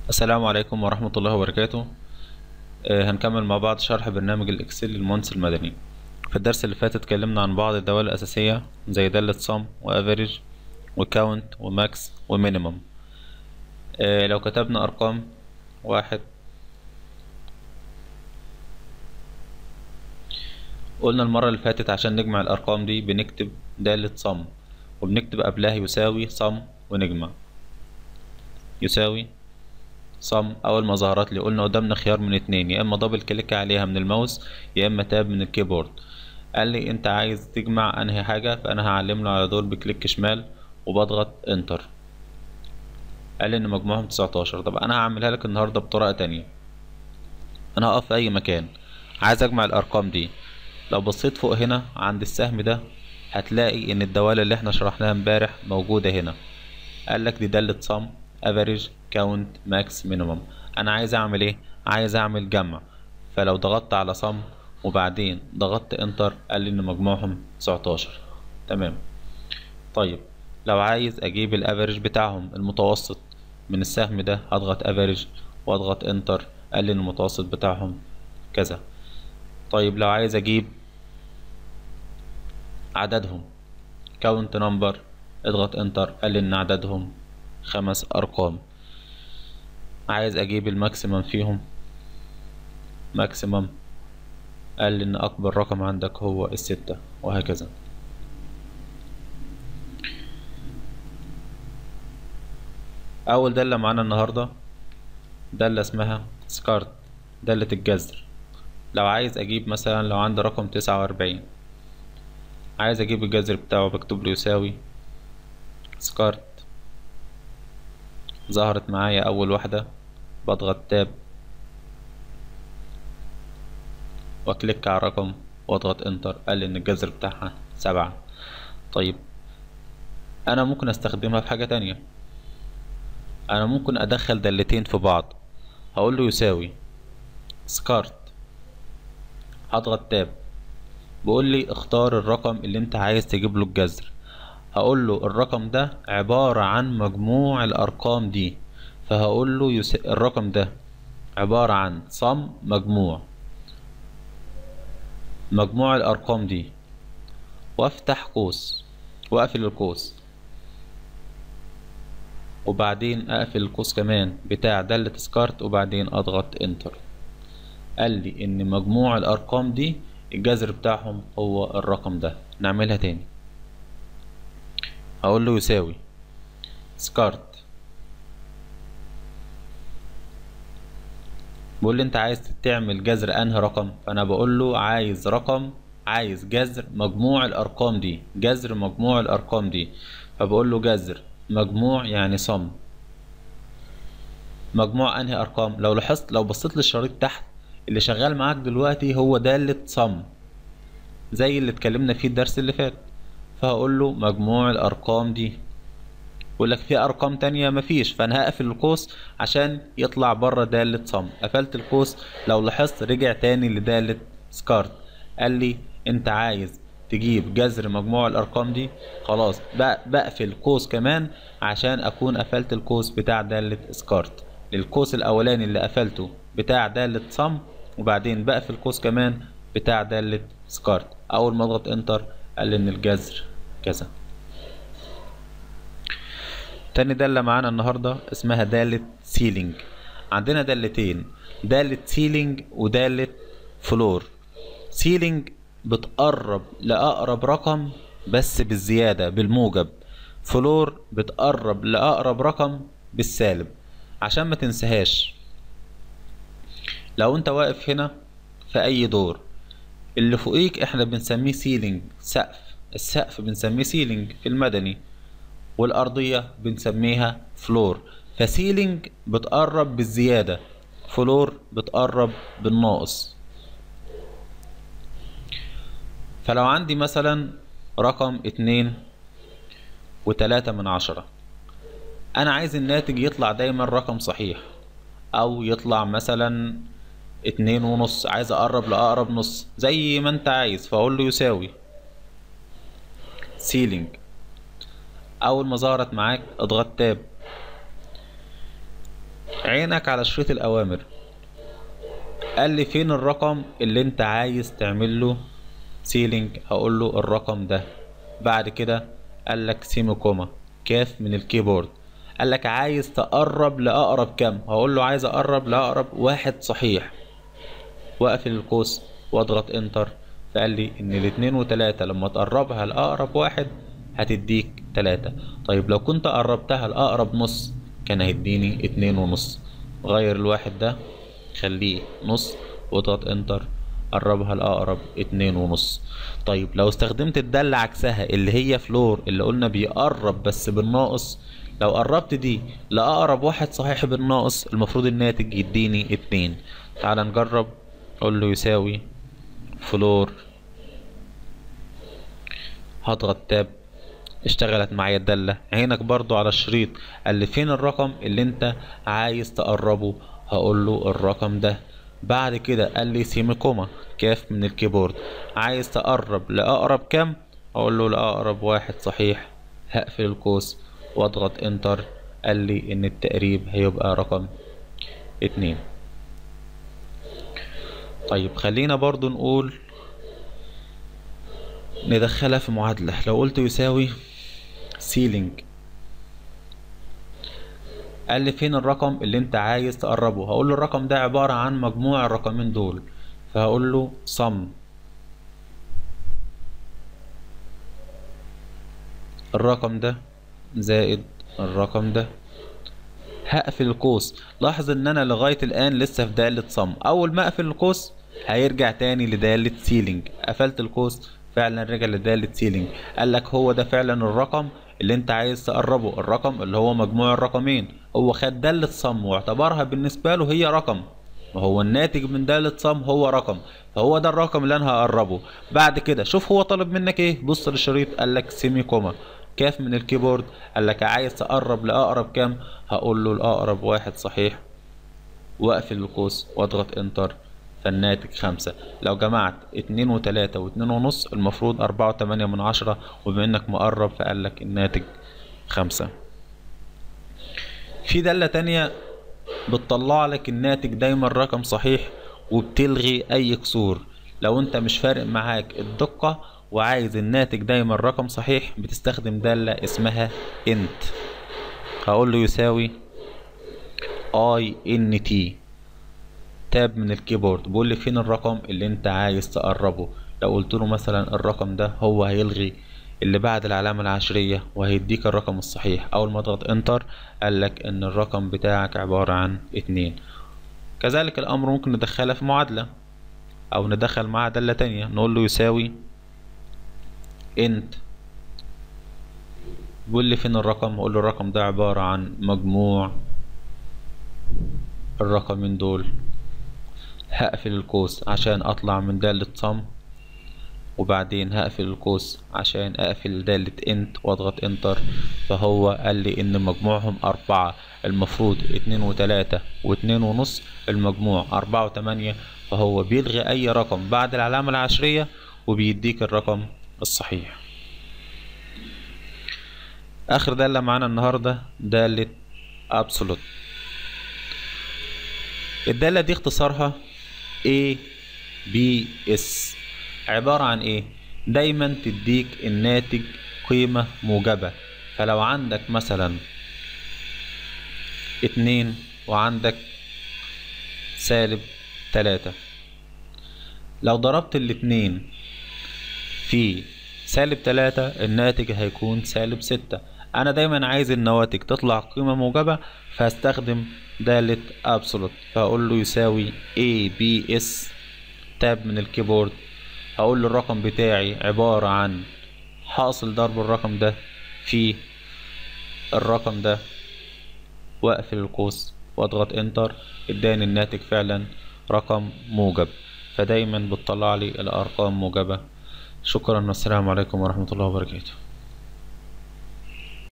السلام عليكم ورحمة الله وبركاته آه، هنكمل مع بعض شرح برنامج الإكسل للمهندس المدني في الدرس اللي فات اتكلمنا عن بعض الدوال الأساسية زي دالة sum وافريج وكاونت وماكس ومينيمم آه، لو كتبنا أرقام واحد قلنا المرة اللي فاتت عشان نجمع الأرقام دي بنكتب دالة sum وبنكتب قبلها يساوي sum ونجمع يساوي صم اول ما ظهرت لي قلنا قدامنا خيار من اتنين يا اما دبل كليك عليها من الماوس يا اما تاب من الكيبورد قال لي انت عايز تجمع انهي حاجة فانا هعلم له على دول بكليك شمال وبضغط انتر قال لي ان مجموعهم 19 طب انا هعملها لك النهارده بطريقة تانية انا هقف في اي مكان عايز اجمع الارقام دي لو بصيت فوق هنا عند السهم ده هتلاقي ان الدوالة اللي احنا شرحناها امبارح موجودة هنا قال لك دي دالة صم افريج كاونت ماكس مينيمم انا عايز اعمل ايه عايز اعمل جمع فلو ضغطت على صم وبعدين ضغطت انتر قال لي ان مجموعهم 19 تمام طيب لو عايز اجيب الافريج بتاعهم المتوسط من السهم ده هضغط افريج واضغط انتر قال لي ان المتوسط بتاعهم كذا طيب لو عايز اجيب عددهم كاونت نمبر اضغط انتر قال لي ان عددهم خمس ارقام عايز اجيب الماكسيمم فيهم ماكسيمم قال لي ان اكبر رقم عندك هو الستة وهكذا اول دالة معانا النهاردة دالة اسمها سكارت دالة الجذر لو عايز اجيب مثلا لو عندي رقم تسعة واربعين عايز اجيب الجذر بتاعه بكتب له يساوي سكارت ظهرت معايا اول واحدة بضغط تاب واكليك على الرقم واضغط انتر قال لي ان الجذر بتاعها سبعة طيب انا ممكن استخدمها في حاجة تانية انا ممكن ادخل دالتين في بعض هقول له يساوي سكارت هضغط تاب بيقول لي اختار الرقم اللي انت عايز تجيب له الجذر هقول له الرقم ده عبارة عن مجموع الأرقام دي فهقول له يس... الرقم ده عبارة عن صم مجموع مجموع الأرقام دي وافتح قوس واقفل القوس وبعدين اقفل القوس كمان بتاع دالة سكارت وبعدين اضغط انتر قال لي ان مجموع الارقام دي الجذر بتاعهم هو الرقم ده نعملها تاني هقول له يساوي سكارت بيقول لي انت عايز تعمل جذر انهي رقم فانا بقول له عايز رقم عايز جذر مجموع الارقام دي جذر مجموع الارقام دي فبقول له جذر مجموع يعني صم مجموع انهي ارقام لو لاحظت لو بصيت للشريط تحت اللي شغال معاك دلوقتي هو دالة صم زي اللي اتكلمنا فيه الدرس اللي فات فهقول له مجموع الارقام دي يقول لك في ارقام تانية مفيش فانا هقفل القوس عشان يطلع بره دالة صم قفلت القوس لو لاحظت رجع تاني لدالة سكارت قال لي انت عايز تجيب جذر مجموع الارقام دي خلاص بقفل قوس كمان عشان اكون قفلت القوس بتاع دالة سكارت القوس الاولاني اللي قفلته بتاع دالة صم وبعدين بقفل قوس كمان بتاع دالة سكارت اول ما اضغط انتر قال ان الجذر كذا تاني دالة معانا النهاردة اسمها دالة سيلينج عندنا دالتين دالة سيلينج ودالة فلور سيلينج بتقرب لأقرب رقم بس بالزيادة بالموجب فلور بتقرب لأقرب رقم بالسالب عشان ما تنساهاش لو انت واقف هنا في اي دور اللي فوقيك احنا بنسميه سيلينج سقف السقف بنسميه سيلينج في المدني والأرضية بنسميها فلور فسيلينج بتقرب بالزيادة فلور بتقرب بالناقص فلو عندي مثلا رقم اتنين وتلاتة من عشرة أنا عايز الناتج يطلع دايما رقم صحيح أو يطلع مثلا اتنين ونص عايز أقرب لأقرب نص زي ما أنت عايز فأقول له يساوي سيلينج اول ما ظهرت معاك اضغط تاب عينك على شريط الاوامر قال لي فين الرقم اللي انت عايز تعمل له سيلينج هقول له الرقم ده بعد كده قال لك سيمي كوما كاف من الكيبورد قال لك عايز تقرب لاقرب كام هقول له عايز اقرب لاقرب واحد صحيح واقفل القوس واضغط انتر فقال لي ان الاتنين وتلاتة لما تقربها لاقرب واحد هتديك تلاتة طيب لو كنت قربتها لاقرب نص كان هيديني اتنين ونص غير الواحد ده خليه نص واضغط انتر قربها لأقرب اتنين ونص طيب لو استخدمت الدالة عكسها اللي هي فلور اللي قلنا بيقرب بس بالناقص لو قربت دي لأقرب واحد صحيح بالناقص المفروض الناتج يديني اتنين تعال نجرب اقول له يساوي فلور هضغط تاب اشتغلت معايا الدالة عينك برضو على الشريط قال لي فين الرقم اللي انت عايز تقربه هقول له الرقم ده بعد كده قال لي سيمي كوما كاف من الكيبورد عايز تقرب لأقرب كام اقول له لأقرب واحد صحيح هقفل القوس واضغط انتر قال لي ان التقريب هيبقى رقم اتنين طيب خلينا برضو نقول ندخلها في معادلة لو قلت يساوي سيلينج قال لي فين الرقم اللي انت عايز تقربه هقول له الرقم ده عبارة عن مجموع الرقمين دول فهقول له sum الرقم ده زائد الرقم ده هقفل القوس لاحظ ان انا لغاية الان لسه في دالة صم اول ما اقفل القوس هيرجع تاني لدالة سيلينج قفلت القوس فعلا رجع لدالة سيلينج قال لك هو ده فعلا الرقم اللي انت عايز تقربه الرقم اللي هو مجموع الرقمين هو خد دالة صم واعتبرها بالنسبة له هي رقم وهو الناتج من دالة صم هو رقم فهو ده الرقم اللي انا هقربه بعد كده شوف هو طالب منك ايه بص للشريط قال لك سيمي كوما كاف من الكيبورد قال لك عايز تقرب لأقرب كام هقول له الأقرب واحد صحيح واقفل القوس واضغط انتر فالناتج خمسة لو جمعت اتنين وتلاتة واتنين ونص المفروض أربعة وتمانية من عشرة وبما انك مقرب فقال لك الناتج خمسة في دالة تانية بتطلع لك الناتج دايما رقم صحيح وبتلغي اي كسور لو انت مش فارق معاك الدقة وعايز الناتج دايما رقم صحيح بتستخدم دالة اسمها int هقول له يساوي اي ان تي تاب من الكيبورد بيقول لي فين الرقم اللي انت عايز تقربه لو قلت له مثلا الرقم ده هو هيلغي اللي بعد العلامة العشرية وهيديك الرقم الصحيح اول ما تضغط انتر قالك ان الرقم بتاعك عبارة عن اتنين كذلك الامر ممكن ندخلها في معادلة او ندخل معاها دالة تانية نقول له يساوي انت بيقول لي فين الرقم اقول له الرقم ده عبارة عن مجموع الرقمين دول هقفل القوس عشان اطلع من دالة صم وبعدين هقفل القوس عشان اقفل دالة انت واضغط انتر فهو قال لي ان مجموعهم اربعة المفروض اتنين وتلاتة واتنين ونص المجموع اربعة وتمانية فهو بيلغي اي رقم بعد العلامة العشرية وبيديك الرقم الصحيح اخر دالة معانا النهاردة دالة absolute الدالة دي اختصارها A B S عبارة عن ايه دايما تديك الناتج قيمة موجبة فلو عندك مثلا اتنين وعندك سالب تلاتة لو ضربت الاتنين في سالب تلاتة الناتج هيكون سالب ستة انا دايما عايز النواتج تطلع قيمة موجبة فهستخدم دالة absolute فهقول له يساوي A B S تاب من الكيبورد هقول له الرقم بتاعي عبارة عن حاصل ضرب الرقم ده في الرقم ده واقفل القوس واضغط انتر اداني الناتج فعلا رقم موجب فدايما بتطلع لي الارقام موجبة شكرا والسلام عليكم ورحمة الله وبركاته